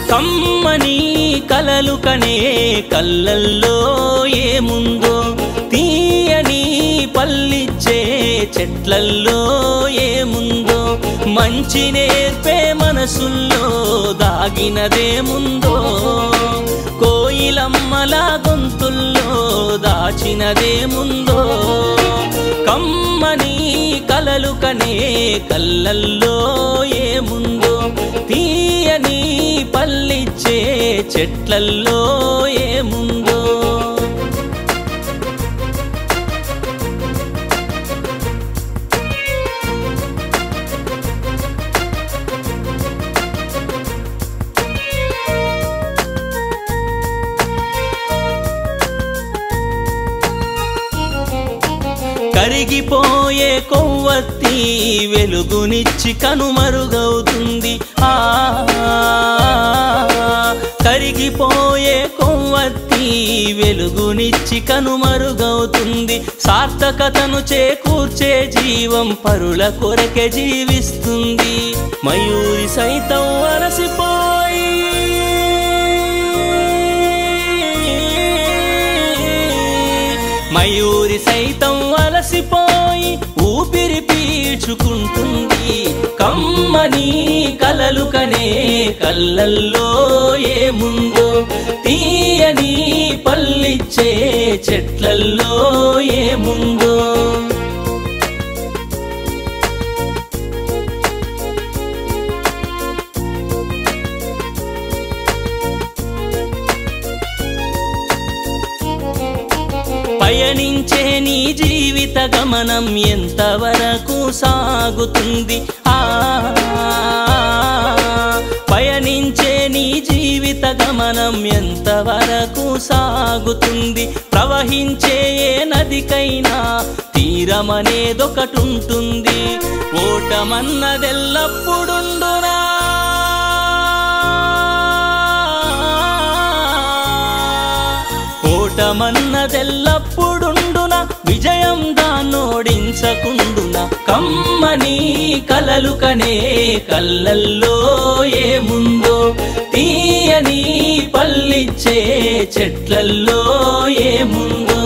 కమ్మని కలలు కనే కళ్ళల్లో ఏముందో తీయని పల్లిచ్చే చెట్లల్లో ఏముందో మంచి నేర్పే మనసుల్లో దాగినదేముందో కోయిలమ్మల గొంతుల్లో దాచినదేముందో కమ్మని కలలు కనే కళ్ళల్లో ఏముందో తీయని పల్లిచ్చే చెట్లల్లో ఏముందో కరిగిపోయే కొవ్వొత్తి వెలుగునిచ్చి కనుమరుగవుతుంది ఆ కరిగిపోయే కొవ్వొత్తి వెలుగునిచ్చి కనుమరుగవుతుంది సార్థకతను చేకూర్చే జీవం పరుల కొరకే జీవిస్తుంది మయూరి సైతం అలసిపోయి మయూరి సైతం అలసిపోయి ఊపిరి పీల్చుకుంటుంది కమ్మని కలలు కనే కళ్ళల్లో ఏముందో తీయని పల్లిచ్చే చెట్లల్లో ఏముందో పయనించే నీ జీవిత గమనం ఎంతవరకు సాగుతుంది ఆ పయనించే నీ జీవిత గమనం ఎంతవరకు సాగుతుంది ప్రవహించే ఏ నదికైనా తీరమనేదొకటుంటుంది ఓటమన్నదెల్లప్పుడుండునా ఓటమన్నదెల్లప్పుడుండున విజయం దాన్నోడించకుండున కమ్మని కలలు కనే కళ్ళల్లో ఏముందో తీయని పల్లిచ్చే చెట్లల్లో ఏముందో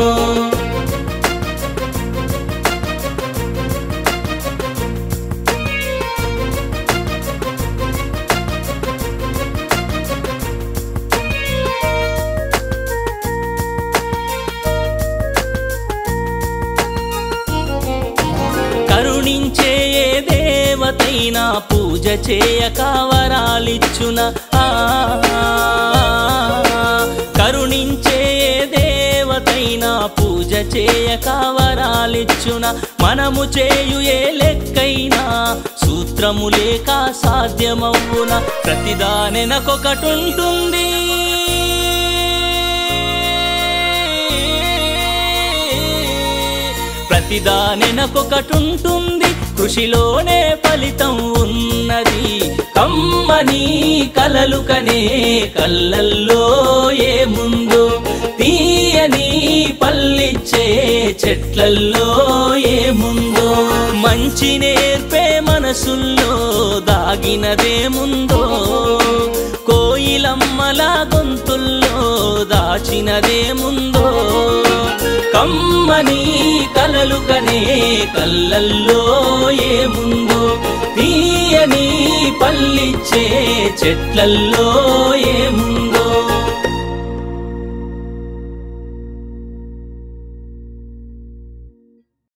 కరుణించే ఏ దేవతైనా పూజ చేయక వరాలిచ్చున ఆ కరుణించే ఏ దేవతైనా పూజ చేయక వరాలిచ్చున మనము చేయు ఏ లెక్కైనా సూత్రము లేక సాధ్యమవున ప్రతిదానెనకొకటుంటుంది ప్రతిదానెనకొకటుంటుంది కృషిలోనే ఫలితం ఉన్నది కమ్మని కలలు కనే కళ్ళల్లో ఏముందో తీయని పల్లిచ్చే చెట్లల్లో ఏముందో మంచి నేర్పే మనసుల్లో దాగినదేముందో కోయిలమ్మల గొంతుల్లో దాచినదేముందో కమ్మని కలలు కనే కళ్ళల్లో ఏముందో తీయని పల్లిచ్చే చెట్లల్లో ఏముందో